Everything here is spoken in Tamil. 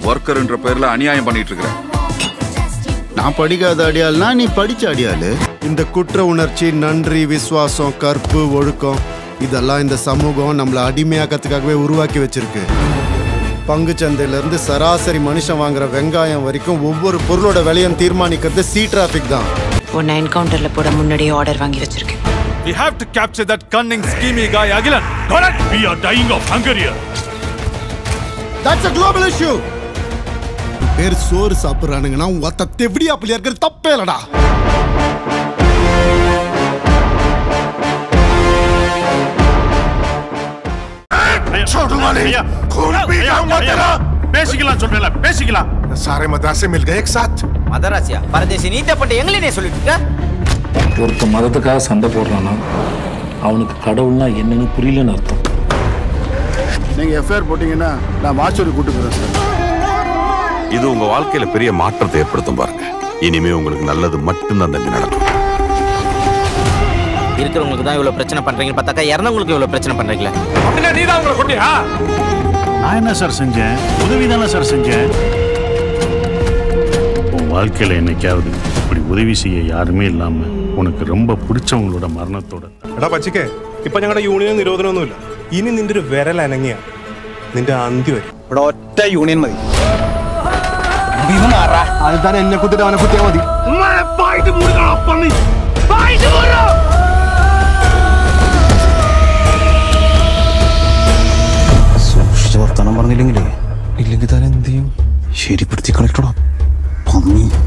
ஒர்க்கர்ன்ற பேர்ல அநியாயம் பண்ணிட்டு இருக்கிற நான் படிக்காத அடியாள்னா நீ படிச்ச அடியாளு இந்த குற்ற உணர்ச்சி நன்றி விசுவாசம் கற்பு ஒழுக்கம் இதெல்லாம் இந்த சமூகம் நம்மளை அடிமையாக்கிறதுக்காகவே உருவாக்கி வச்சிருக்கு பங்குச்சந்தையில இருந்து சராசரி மனுஷன் வாங்குற வெங்காயம் வரைக்கும் ஒவ்வொரு பொருளோட விலையும் தீர்மானிக்கிறது சி டிராஃபிக் தான் உன்னை என்கவுண்டர்ல போட முன்னாடியே ஆர்டர் வாங்கி வச்சிருக்கேன் We have to capture that cunning, schemy guy, Agilan. Correct? We are dying of hunger here. That's a global issue பேர் சோறு சாப்பிடுறானுங்கன்னா ஒத்த தெவிடியா பிள்ளையா இருக்கிறது தப்பே இல்லடா भैया, भैया, பேசிக்கலாம் சொல்றேன்ல பேசிக்கலாம் सारे मदरसे मिल गए एक साथ மதராசியா பரதேசி நீத்தப்பட்ட எங்களே சொல்லிட்டு இருக்க ஒருத்த மதத்துக்காக சண்டை போடுறான்னா அவனுக்கு கடவுள்னா என்னன்னு புரியலன்னு அர்த்தம் நீங்க எஃப்ஐஆர் போட்டீங்கன்னா நான் மாச்சூரி கூட்டு போறேன் சார் இது உங்க வாழ்க்கையில பெரிய மாற்றத்தை ஏற்படுத்தும் பாருங்க இனிமே உங்களுக்கு நல்லது மட்டும்தான் தம்பி நடக்கும் இருக்கிறவங்களுக்கு தான் இவ்வளவு பிரச்சனை பண்றீங்கன்னு பார்த்தாக்கா இறந்தவங்களுக்கு இவ்வளவு பிரச்சனை பண்றீங்களே அப்படின்னா நீ தான் உங்களை கொண்டியா நான் என்ன சார் செஞ்சேன் உதவி தானே சார் செஞ்சேன் உன் வாழ்க்கையில் என்னைக்காவது இப்படி உதவி செய்ய யாருமே இல்லாம உனக்கு ரொம்ப பிடிச்சவங்களோட മരണത്തോടെ എടാ പച്ചക്കേ ഇപ്പൊ ഞങ്ങളുടെ യൂണിയൻ നിരോധനമൊന്നുമില്ല ഇനി നിന്റെ ഒരു വിരൽ അനങ്ങിയ നിന്റെ അന്തി വരും ഇവിടെ ഒറ്റ യൂണിയൻ മതി அது தானே என்ன குத்திட்டு அவனை குத்தியா மதி സൂക്ഷിച്ച് വർത്തമാനം പറഞ്ഞില്ലെങ്കിലേ ഇല്ലെങ്കിൽ താൻ എന്ത് ചെയ്യും ശരിപ്പെടുത്തി കളിക്കടാ പന്നി